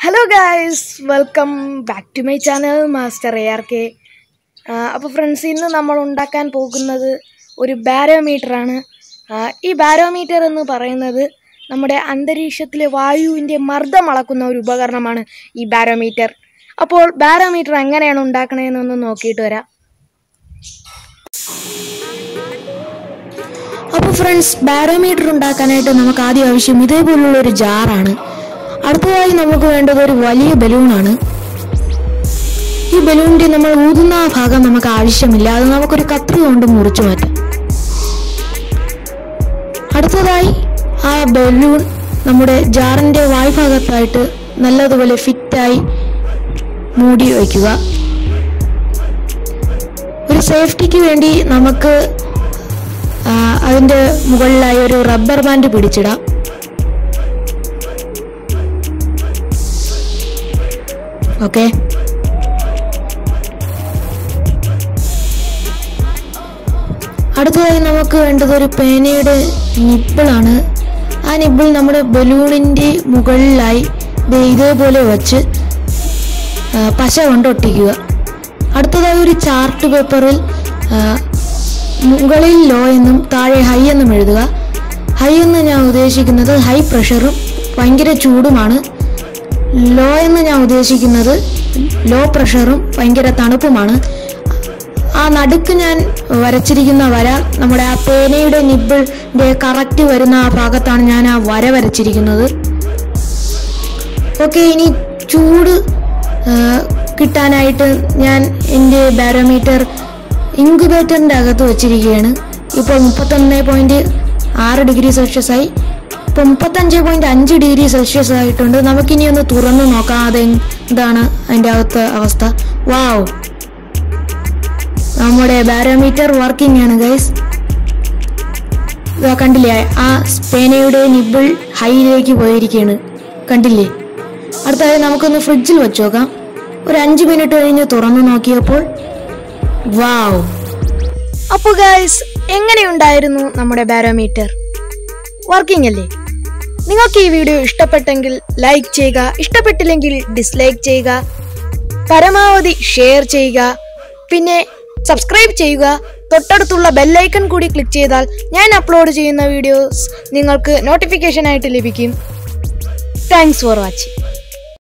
hello guys welcome back to my channel master A R K അപ്പോൾ friends ഇന്ന് നമ്മൾ ഉണ്ടാക്കാൻ പോകുന്നത് ഒരു ബാരോമീറ്ററാണ് ഈ ബാരോമീറ്റർ എന്ന് പറയുന്നത് നമ്മുടെ അന്തരീക്ഷത്തിലെ വായുവിൻ്റെ മർദ്ദം അളക്കുന്ന ഒരു ഉപകരണമാണ് ഈ ബാരോമീറ്റർ അപ്പോൾ ബാരോമീറ്റർ എങ്ങനെയാണ് ഉണ്ടാക്കണതെന്നൊന്ന് നോക്കിയിട്ട് വരാം അപ്പോൾ ഫ്രണ്ട്സ് ബാരോമീറ്റർ ഉണ്ടാക്കാനായിട്ട് നമുക്ക് ആദ്യം ആവശ്യം ഇതേപോലുള്ള ഒരു ജാറാണ് അടുത്തതായി നമുക്ക് വേണ്ടത് ഒരു വലിയ ബലൂണാണ് ഈ ബലൂണിന്റെ നമ്മൾ ഊതുന്ന ആ ഭാഗം നമുക്ക് ആവശ്യമില്ല അത് നമുക്കൊരു കത്രി കൊണ്ട് മുറിച്ചു മാറ്റാം അടുത്തതായി ആ ബലൂൺ നമ്മുടെ ജാറിന്റെ വായ്ഭാഗത്തായിട്ട് നല്ലതുപോലെ ഫിറ്റായി മൂടി വയ്ക്കുക ഒരു സേഫ്റ്റിക്ക് വേണ്ടി നമുക്ക് ആ, അതിന്റെ മുകളിലായി ഒരു റബ്ബർ ബാൻഡ് പിടിച്ചിടാം ഓക്കെ അടുത്തതായി നമുക്ക് വേണ്ടത് ഒരു പേനയുടെ നിപ്പിളാണ് ആ നിപ്പിൾ നമ്മുടെ ബലൂണിൻ്റെ മുകളിലായി ദേ ഇതേപോലെ വച്ച് ആ, പശ കൊണ്ട് ഒട്ടിക്കുക അടുത്തതായി ഒരു ചാർട്ട് പേപ്പറിൽ ആ, മുകളിൽ ലോ എന്നും താഴെ ഹൈ എന്നും എഴുതുക ഹൈ എന്ന് ഞാൻ ഉദ്ദേശിക്കുന്നത് ഹൈ പ്രഷറും ഭയങ്കര ചൂടുമാണ് ലോ എന്ന് ഞാൻ ഉദ്ദേശിക്കുന്നത് ലോ പ്രഷറും ഭയങ്കര തണുപ്പുമാണ് ആ നടുക്ക് ഞാൻ വരച്ചിരിക്കുന്ന വര നമ്മുടെ ആ പേനയുടെ നിബിളിന്റെ കറക്റ്റ് വരുന്ന ആ ഭാഗത്താണ് ഞാൻ ആ വര വരച്ചിരിക്കുന്നത് ഓക്കെ ഇനി ചൂട് ആ, കിട്ടാനായിട്ട് ഞാൻ എൻ്റെ ബാരോമീറ്റർ ഇൻക്യുബേറ്ററിൻ്റെ അകത്ത് വെച്ചിരിക്കുകയാണ് ഇപ്പോൾ മുപ്പത്തൊന്ന് പോയിൻറ്റ് ആറ് ഡിഗ്രി സെൽഷ്യസ് ആയി ഇപ്പോൾ മുപ്പത്തഞ്ച് പോയിൻറ്റ് അഞ്ച് ഡിഗ്രി സെൽഷ്യസ് ആയിട്ടുണ്ട് നമുക്കിനി ഒന്ന് തുറന്നു നോക്കാം അത് എന്താണ് അതിൻ്റെ അകത്തെ അവസ്ഥ വാവ് നമ്മുടെ ബാരോമീറ്റർ വർക്കിംഗ് ആണ് ഗൈസ് ഇതാ കണ്ടില്ലേ ആ പേനയുടെ നിബിൾ ഹൈയിലേക്ക് പോയിരിക്കുകയാണ് കണ്ടില്ലേ അടുത്തതായി നമുക്കൊന്ന് ഫ്രിഡ്ജിൽ വെച്ച് നോക്കാം ഒരു അഞ്ച് മിനിറ്റ് കഴിഞ്ഞ് തുറന്നു നോക്കിയപ്പോൾ വാവ് അപ്പോൾ ഗൈസ് എങ്ങനെയുണ്ടായിരുന്നു നമ്മുടെ ബാരോമീറ്റർ വർക്കിംഗ് അല്ലേ നിങ്ങൾക്ക് ഈ വീഡിയോ ഇഷ്ടപ്പെട്ടെങ്കിൽ ലൈക്ക് ചെയ്യുക ഇഷ്ടപ്പെട്ടില്ലെങ്കിൽ ഡിസ്ലൈക്ക് ചെയ്യുക പരമാവധി ഷെയർ ചെയ്യുക പിന്നെ സബ്സ്ക്രൈബ് ചെയ്യുക തൊട്ടടുത്തുള്ള ബെല്ലൈക്കൺ കൂടി ക്ലിക്ക് ചെയ്താൽ ഞാൻ അപ്ലോഡ് ചെയ്യുന്ന വീഡിയോസ് നിങ്ങൾക്ക് നോട്ടിഫിക്കേഷൻ ആയിട്ട് ലഭിക്കും താങ്ക്സ് ഫോർ വാച്ചിങ്